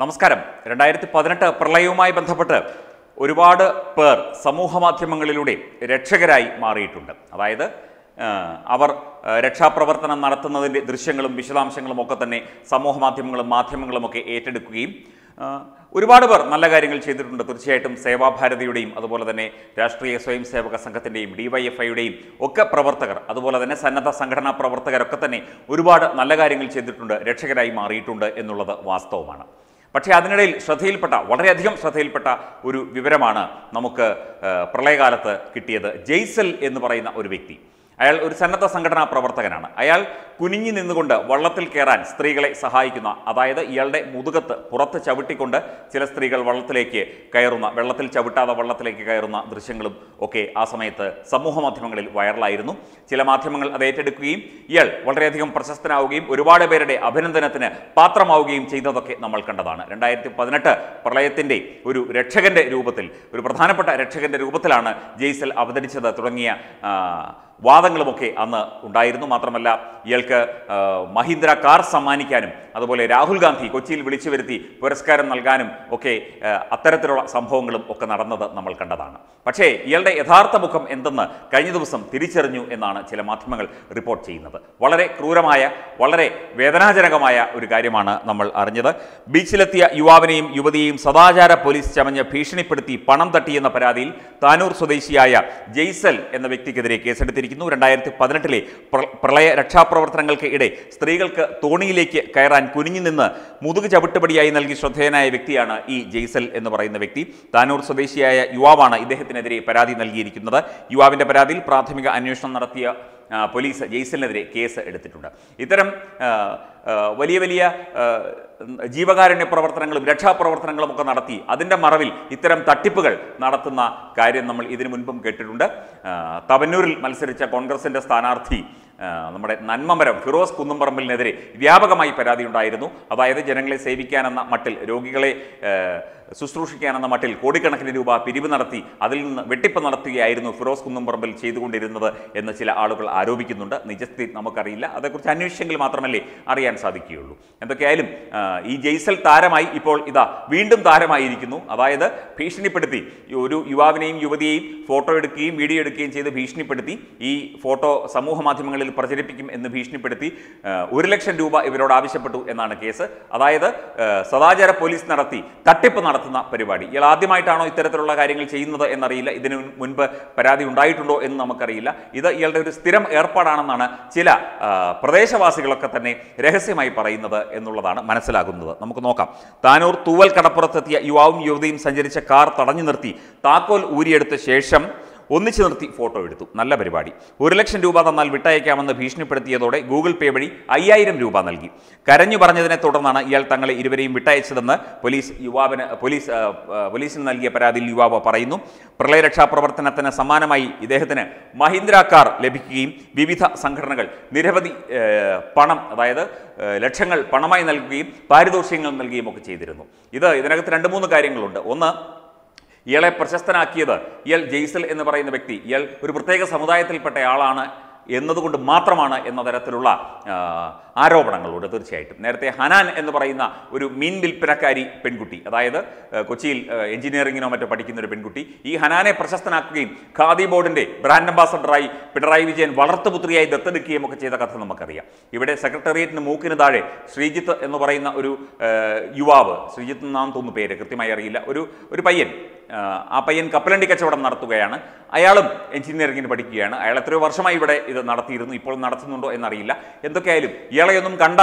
നമസ്കാരം രണ്ടായിരത്തി പതിനെട്ട് പ്രളയവുമായി ബന്ധപ്പെട്ട് ഒരുപാട് പേർ സമൂഹ മാധ്യമങ്ങളിലൂടെ രക്ഷകരായി മാറിയിട്ടുണ്ട് അതായത് ആ, അവർ ആ, രക്ഷാപ്രവർത്തനം നടത്തുന്നതിൻ്റെ ദൃശ്യങ്ങളും വിശദാംശങ്ങളും ഒക്കെ തന്നെ സമൂഹ മാധ്യമങ്ങളും മാധ്യമങ്ങളും ഒക്കെ ഏറ്റെടുക്കുകയും ആ, ഒരുപാട് പേർ നല്ല കാര്യങ്ങൾ ചെയ്തിട്ടുണ്ട് തീർച്ചയായിട്ടും സേവാഭാരതിയുടെയും അതുപോലെ തന്നെ രാഷ്ട്രീയ സ്വയം സേവക സംഘത്തിൻ്റെയും ഡിവൈഎഫ്ഐയുടെയും ഒക്കെ പ്രവർത്തകർ അതുപോലെ തന്നെ സന്നദ്ധ സംഘടനാ പ്രവർത്തകരൊക്കെ തന്നെ ഒരുപാട് നല്ല കാര്യങ്ങൾ ചെയ്തിട്ടുണ്ട് രക്ഷകരായി മാറിയിട്ടുണ്ട് എന്നുള്ളത് വാസ്തവമാണ് പക്ഷേ അതിനിടയിൽ ശ്രദ്ധയിൽപ്പെട്ട വളരെയധികം ശ്രദ്ധയിൽപ്പെട്ട ഒരു വിവരമാണ് നമുക്ക് ആ, പ്രളയകാലത്ത് കിട്ടിയത് ജെയ്സൽ എന്ന് പറയുന്ന ഒരു വ്യക്തി അയാൾ ഒരു സന്നദ്ധ സംഘടനാ പ്രവർത്തകനാണ് അയാൾ കുനിഞ്ഞു നിന്നുകൊണ്ട് വള്ളത്തിൽ കയറാൻ സ്ത്രീകളെ സഹായിക്കുന്ന അതായത് ഇയാളുടെ മുതുകത്ത് പുറത്ത് ചവിട്ടിക്കൊണ്ട് ചില സ്ത്രീകൾ വള്ളത്തിലേക്ക് കയറുന്ന വെള്ളത്തിൽ ചവിട്ടാതെ വള്ളത്തിലേക്ക് കയറുന്ന ദൃശ്യങ്ങളും ഒക്കെ ആ സമയത്ത് സമൂഹ മാധ്യമങ്ങളിൽ വൈറലായിരുന്നു ചില മാധ്യമങ്ങൾ അത് ഏറ്റെടുക്കുകയും ഇയാൾ വളരെയധികം പ്രശസ്തനാവുകയും ഒരുപാട് പേരുടെ അഭിനന്ദനത്തിന് പാത്രമാവുകയും ചെയ്തതൊക്കെ നമ്മൾ കണ്ടതാണ് രണ്ടായിരത്തി പതിനെട്ട് പ്രളയത്തിൻ്റെ ഒരു രക്ഷകന്റെ രൂപത്തിൽ ഒരു പ്രധാനപ്പെട്ട രക്ഷകന്റെ രൂപത്തിലാണ് ജെയ്സൽ അവതരിച്ചത് തുടങ്ങിയ ആ, വാദങ്ങളുമൊക്കെ അന്ന് ഉണ്ടായിരുന്നു മാത്രമല്ല ഇയാൾക്ക് ആ, മഹീന്ദ്ര കാർ സമ്മാനിക്കാനും അതുപോലെ രാഹുൽ ഗാന്ധി കൊച്ചിയിൽ വിളിച്ചു വരുത്തി പുരസ്കാരം നൽകാനും ഒക്കെ ആ, അത്തരത്തിലുള്ള സംഭവങ്ങളും ഒക്കെ നടന്നത് നമ്മൾ കണ്ടതാണ് പക്ഷേ ഇയാളുടെ യഥാർത്ഥ മുഖം എന്തെന്ന് കഴിഞ്ഞ ദിവസം തിരിച്ചറിഞ്ഞു എന്നാണ് ചില മാധ്യമങ്ങൾ റിപ്പോർട്ട് ചെയ്യുന്നത് വളരെ ക്രൂരമായ വളരെ വേദനാജനകമായ ഒരു കാര്യമാണ് നമ്മൾ അറിഞ്ഞത് ബീച്ചിലെത്തിയ യുവാവിനെയും യുവതിയെയും സദാചാര പോലീസ് ചമഞ്ഞ് ഭീഷണിപ്പെടുത്തി പണം തട്ടിയെന്ന പരാതിയിൽ താനൂർ സ്വദേശിയായ ജെയ്സൽ എന്ന വ്യക്തിക്കെതിരെ കേസെടുത്തിരിക്കുന്നു രണ്ടായിരത്തി പതിനെട്ടിലെ പ്രളയ രക്ഷാപ്രവർത്തനങ്ങൾക്ക് ഇടെ സ്ത്രീകൾക്ക് തോണിയിലേക്ക് കയറാൻ കുനിഞ്ഞു നിന്ന് മുതുക് ചവിട്ടുപടിയായി നൽകി ശ്രദ്ധേയനായ വ്യക്തിയാണ് ഈ ജെയ്സൽ എന്ന് പറയുന്ന വ്യക്തി താനൂർ സ്വദേശിയായ യുവാവാണ് ഇദ്ദേഹത്തിനെതിരെ പരാതി നൽകിയിരിക്കുന്നത് യുവാവിന്റെ പരാതിയിൽ പ്രാഥമിക അന്വേഷണം നടത്തിയ ആ, പോലീസ് ജെയ്സലിനെതിരെ കേസ് എടുത്തിട്ടുണ്ട് ഇത്തരം ആ, ആ, വലിയ വലിയ ആ, ജീവകാരുണ്യ പ്രവർത്തനങ്ങളും രക്ഷാപ്രവർത്തനങ്ങളും ഒക്കെ നടത്തി അതിൻ്റെ മറവിൽ ഇത്തരം തട്ടിപ്പുകൾ നടത്തുന്ന കാര്യം നമ്മൾ ഇതിനു മുൻപും കേട്ടിട്ടുണ്ട് ആ, തവന്നൂരിൽ മത്സരിച്ച കോൺഗ്രസിൻ്റെ സ്ഥാനാർത്ഥി ആ, നമ്മുടെ നന്മമരം ഫിറോസ് കുന്നുംപറമ്പലിനെതിരെ വ്യാപകമായി പരാതി ഉണ്ടായിരുന്നു അതായത് ജനങ്ങളെ സേവിക്കാനെന്ന മട്ടിൽ രോഗികളെ ആ, ശുശ്രൂഷിക്കാനെന്ന മട്ടിൽ കോടിക്കണക്കിന് രൂപ പിരിവ് നടത്തി അതിൽ നിന്ന് വെട്ടിപ്പ് നടത്തുകയായിരുന്നു ഫിറോസ് കുന്നുംപറമ്പിൽ ചെയ്തുകൊണ്ടിരുന്നത് എന്ന് ചില ആളുകൾ ആരോപിക്കുന്നുണ്ട് നിജസ്ഥിതി നമുക്കറിയില്ല അതേക്കുറിച്ച് അന്വേഷിച്ചെങ്കിൽ മാത്രമല്ലേ അറിയാൻ സാധിക്കുകയുള്ളൂ എന്തൊക്കെയായാലും ആ, ഈ ജെയ്സൽ താരമായി ഇപ്പോൾ ഇതാ വീണ്ടും താരമായിരിക്കുന്നു അതായത് ഭീഷണിപ്പെടുത്തി ഈ ഒരു യുവാവിനെയും യുവതിയെയും ഫോട്ടോ എടുക്കുകയും വീഡിയോ എടുക്കുകയും ചെയ്ത് ഭീഷണിപ്പെടുത്തി ഈ ഫോട്ടോ സമൂഹ മാധ്യമങ്ങളിൽ പ്രചരിപ്പിക്കും എന്ന് ഭീഷണിപ്പെടുത്തി ആ, ഒരു ലക്ഷം രൂപ ഇവരോട് ആവശ്യപ്പെട്ടു എന്നാണ് കേസ് അതായത് ആ, സദാചാര പോലീസ് നടത്തി തട്ടിപ്പ് നടത്തുന്ന പരിപാടി ഇയാൾ ആദ്യമായിട്ടാണോ ഇത്തരത്തിലുള്ള കാര്യങ്ങൾ ചെയ്യുന്നത് എന്നറിയില്ല ഇതിനു മുൻപ് പരാതി ഉണ്ടായിട്ടുണ്ടോ എന്ന് നമുക്കറിയില്ല ഇത് ഇയാളുടെ ഒരു സ്ഥിരം ഏർപ്പാടാണെന്നാണ് ചില ആ, പ്രദേശവാസികളൊക്കെ തന്നെ രഹസ്യമായി പറയുന്നത് എന്നുള്ളതാണ് മനസ്സിലാകുന്നത് നമുക്ക് നോക്കാം താനൂർ തൂവൽ കടപ്പുറത്തെത്തിയ യുവാവും യുവതിയും സഞ്ചരിച്ച കാർ തടഞ്ഞു നിർത്തി താക്കോൽ ഊരിയെടുത്ത ശേഷം ഒന്നിച്ചു നിർത്തി ഫോട്ടോ എടുത്തു നല്ല പരിപാടി ഒരു ലക്ഷം രൂപ തന്നാൽ വിട്ടയക്കാമെന്ന് ഭീഷണിപ്പെടുത്തിയതോടെ ഗൂഗിൾ പേ വഴി അയ്യായിരം രൂപ നൽകി കരഞ്ഞു പറഞ്ഞതിനെ തുടർന്നാണ് ഇയാൾ തങ്ങളെ ഇരുവരെയും വിട്ടയച്ചതെന്ന് പോലീസ് യുവാവിന് പോലീസ് ആ, ആ, പോലീസിന് നൽകിയ പരാതിയിൽ യുവാവ് പറയുന്നു പ്രളയരക്ഷാ പ്രവർത്തനത്തിന് സമാനമായി ഇദ്ദേഹത്തിന് മഹീന്ദ്ര കാർ ലഭിക്കുകയും വിവിധ സംഘടനകൾ നിരവധി ഏ, പണം അതായത് ഏ, ലക്ഷങ്ങൾ പണമായി നൽകുകയും പാരിതോഷികങ്ങൾ നൽകുകയും ഒക്കെ ചെയ്തിരുന്നു ഇത് ഇതിനകത്ത് രണ്ട് മൂന്ന് കാര്യങ്ങളുണ്ട് ഒന്ന് ഇയാളെ പ്രശസ്തനാക്കിയത് ഇയാൾ ജെയ്സൽ എന്ന് പറയുന്ന വ്യക്തി ഇയാൾ ഒരു പ്രത്യേക സമുദായത്തിൽപ്പെട്ട ആളാണ് എന്നതുകൊണ്ട് മാത്രമാണ് എന്ന തരത്തിലുള്ള ആ, ആരോപണങ്ങളുണ്ട് തീർച്ചയായിട്ടും നേരത്തെ ഹനാൻ എന്ന് പറയുന്ന ഒരു മീൻ വിൽപ്പനക്കാരി പെൺകുട്ടി അതായത് ആ, കൊച്ചിയിൽ ആ, എഞ്ചിനീയറിങ്ങിനോ മറ്റോ പഠിക്കുന്ന ഒരു പെൺകുട്ടി ഈ ഹനാനെ പ്രശസ്തനാക്കുകയും ഖാദി ബോർഡിന്റെ ബ്രാൻഡ് അംബാസഡറായി പിണറായി വിജയൻ വളർത്തുപുത്രിയായി ദത്തെടുക്കുകയും ഒക്കെ ചെയ്ത കഥ നമുക്കറിയാം ഇവിടെ സെക്രട്ടേറിയറ്റിന് മൂക്കിന് താഴെ ശ്രീജിത്ത് എന്ന് പറയുന്ന ഒരു ആ, യുവാവ് ശ്രീജിത്ത് എന്നാണ് തോന്നുന്നു പേര് കൃത്യമായി അറിയില്ല ഒരു ഒരു പയ്യൻ ആ, ആ പയ്യൻ കപ്പലണ്ടി കച്ചവടം നടത്തുകയാണ് അയാളും എഞ്ചിനീയറിംഗിന് പഠിക്കുകയാണ് അയാൾ എത്രയോ വർഷമായി ഇവിടെ ഇത് നടത്തിയിരുന്നു ഇപ്പോൾ നടത്തുന്നുണ്ടോ എന്നറിയില്ല എന്തൊക്കെയായാലും ഇയാളെയൊന്നും കണ്ട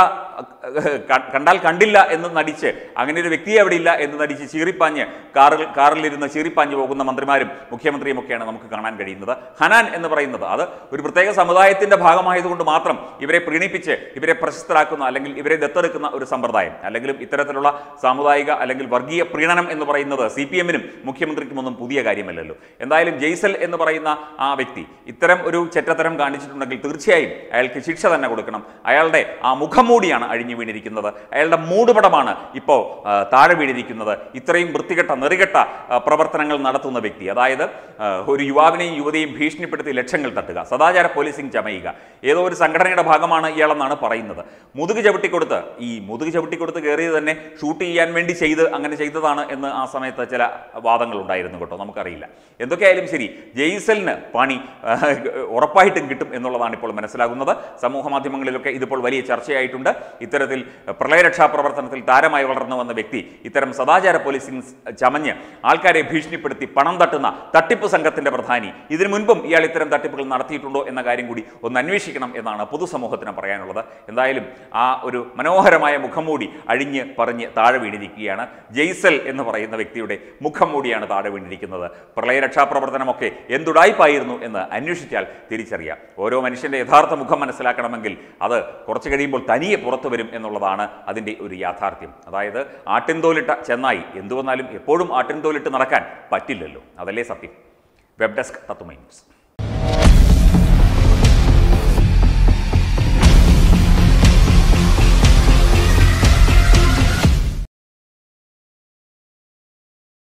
ക- കണ്ടാൽ കണ്ടില്ല എന്ന് നടിച്ച് അങ്ങനെ ഒരു വ്യക്തി അവിടെ ഇല്ല എന്ന് നടിച്ച് ചീറിപ്പാഞ്ഞ് കാറിൽ കാറിലിരുന്ന് ചീറിപ്പാഞ്ഞ് പോകുന്ന മന്ത്രിമാരും മുഖ്യമന്ത്രിയും ഒക്കെയാണ് നമുക്ക് കാണാൻ കഴിയുന്നത് ഹനാൻ എന്ന് പറയുന്നത് അത് ഒരു പ്രത്യേക സമുദായത്തിന്റെ ഭാഗമായതുകൊണ്ട് മാത്രം ഇവരെ പ്രീണിപ്പിച്ച് ഇവരെ പ്രശസ്തരാക്കുന്ന അല്ലെങ്കിൽ ഇവരെ ദത്തെടുക്കുന്ന ഒരു സമ്പ്രദായം അല്ലെങ്കിലും ഇത്തരത്തിലുള്ള സാമുദായിക അല്ലെങ്കിൽ വർഗീയ പ്രീണനം എന്ന് പറയുന്നത് സി പി എമ്മിനും മുഖ്യമന്ത്രിക്കും ഒന്നും പുതിയ കാര്യമല്ലല്ലോ എന്തായാലും ജെയ്സൽ എന്ന് പറയുന്ന ആ വ്യക്തി ഇത്തരം ഒരു ചെറ്റത്തരം കാണിച്ചിട്ടുണ്ടെങ്കിൽ തീർച്ചയായും അയാൾക്ക് ശിക്ഷ തന്നെ കൊടുക്കണം അയാളുടെ ആ മുഖംമൂടിയാണ് അഴിഞ്ഞു വീണിരിക്കുന്നത് അയാളുടെ മൂടുപടമാണ് ഇപ്പോൾ ആ, താഴെ വീണിരിക്കുന്നത് ഇത്രയും വൃത്തികെട്ട നെറികെട്ട ആ, പ്രവർത്തനങ്ങൾ നടത്തുന്ന വ്യക്തി അതായത് ആ, ഒരു യുവാവിനെയും യുവതിയെയും ഭീഷണിപ്പെടുത്തി ലക്ഷങ്ങൾ തട്ടുക സദാചാര പോലീസിംഗ് ചമയുക ഏതോ ഒരു സംഘടനയുടെ ഭാഗമാണ് ഇയാളെന്നാണ് പറയുന്നത് മുതുക് ചവിട്ടിക്കൊടുത്ത് ഈ മുതുക് ചവിട്ടിക്കൊടുത്ത് കയറിയത് തന്നെ ഷൂട്ട് ചെയ്യാൻ വേണ്ടി ചെയ്ത് അങ്ങനെ ചെയ്തതാണ് എന്ന് ആ സമയത്ത് ചില വാദങ്ങൾ ഉണ്ടായിരുന്നു കേട്ടോ നമുക്കറിയില്ല എന്തൊക്കെയായാലും ശരി ജെയ്സലിന് പണി ആ, ഉറപ്പായിട്ടും കിട്ടും എന്നുള്ളതാണ് ഇപ്പോൾ മനസ്സിലാകുന്നത് സമൂഹ മാധ്യമങ്ങളിലൊക്കെ ഇതിപ്പോൾ വലിയ ചർച്ചയായിട്ടുണ്ട് ഇത്തരത്തിൽ പ്രളയരക്ഷാ പ്രവർത്തനത്തിൽ താരമായി വളർന്നു വന്ന വ്യക്തി ഇത്തരം സദാചാര പോലീസിംഗ് ചമഞ്ഞ് ആൾക്കാരെ ഭീഷണിപ്പെടുത്തി പണം തട്ടുന്ന തട്ടിപ്പ് സംഘത്തിന്റെ പ്രധാനി ഇതിനു മുൻപും ഇയാൾ ഇത്തരം തട്ടിപ്പുകൾ നടത്തിയിട്ടുണ്ടോ എന്ന കാര്യം കൂടി ഒന്ന് അന്വേഷിക്കണം എന്നാണ് പൊതുസമൂഹത്തിന് പറയാനുള്ളത് എന്തായാലും ആ ഒരു മനോഹരമായ മുഖംമൂടി അഴിഞ്ഞ് പറഞ്ഞ് താഴെ വീണിരിക്കുകയാണ് ജെയ്സൽ എന്ന് പറയുന്ന വ്യക്തിയുടെ മുഖംമൂടിയാണ് താഴെ വീണിരിക്കുന്നത് പ്രളയരക്ഷാ പ്രവർത്തനമൊക്കെ എന്തുടായ്പായിരുന്നു എന്ന് അന്വേഷിച്ചാൽ തിരിച്ചറിയാം ഓരോ മനുഷ്യന്റെ യഥാർത്ഥ മുഖം മനസ്സിലാക്കണമെങ്കിൽ അത് കുറച്ച് കഴിയുമ്പോൾ തനിയെ പുറത്തു വരും എന്നുള്ളതാണ് അതിൻ്റെ ഒരു യാഥാർത്ഥ്യം അതായത് ആട്ടിൻതോലിട്ട ചെന്നായി എന്തു വന്നാലും എപ്പോഴും ആട്ടിൻതോലിട്ട് നടക്കാൻ പറ്റില്ലല്ലോ അതല്ലേ സത്യം വെബ് ഡെസ്ക് തത്തുമൈ ന്യൂസ്